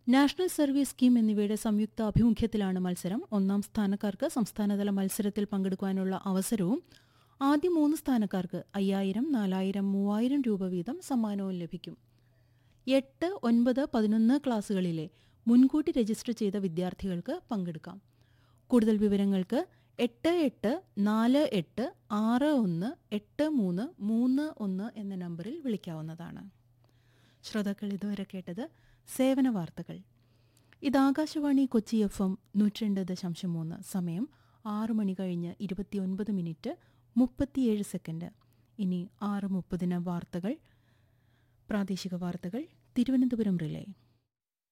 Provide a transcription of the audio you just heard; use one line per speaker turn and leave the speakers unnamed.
national service scheme എന്നിവയുടെ സംയുക്ത ആഭിമുഖ്യത്തിലാണ് മത്സരം ഒന്നാം സ്ഥാനക്കാർക്ക് സംസ്ഥാനതല മത്സരത്തിൽ പങ്കെടുക്കുവാനുള്ള അവസരവും ആദ്യ മൂന്ന് സ്ഥാനക്കാർക്ക് അയ്യായിരം നാലായിരം മൂവായിരം രൂപ വീതം സമ്മാനവും ലഭിക്കും എട്ട് ഒൻപത് പതിനൊന്ന് ക്ലാസുകളിലെ മുൻകൂട്ടി രജിസ്റ്റർ ചെയ്ത വിദ്യാർത്ഥികൾക്ക് പങ്കെടുക്കാം കൂടുതൽ വിവരങ്ങൾക്ക് എട്ട് എട്ട് നാല് എട്ട് ആറ് ഒന്ന് എട്ട് മൂന്ന് മൂന്ന് ഒന്ന് എന്ന നമ്പറിൽ വിളിക്കാവുന്നതാണ് ശ്രോതാക്കൾ ഇതുവരെ കേട്ടത് സേവന വാർത്തകൾ ഇത് ആകാശവാണി കൊച്ചി എഫ് എം നൂറ്റിരണ്ട് ദശാംശം മൂന്ന് സമയം ആറ് മണി കഴിഞ്ഞ് ഇരുപത്തിയൊൻപത് മിനിറ്റ് മുപ്പത്തിയേഴ് സെക്കൻഡ് ഇനി ആറ് മുപ്പതിന് വാർത്തകൾ പ്രാദേശിക വാർത്തകൾ തിരുവനന്തപുരം റിലേ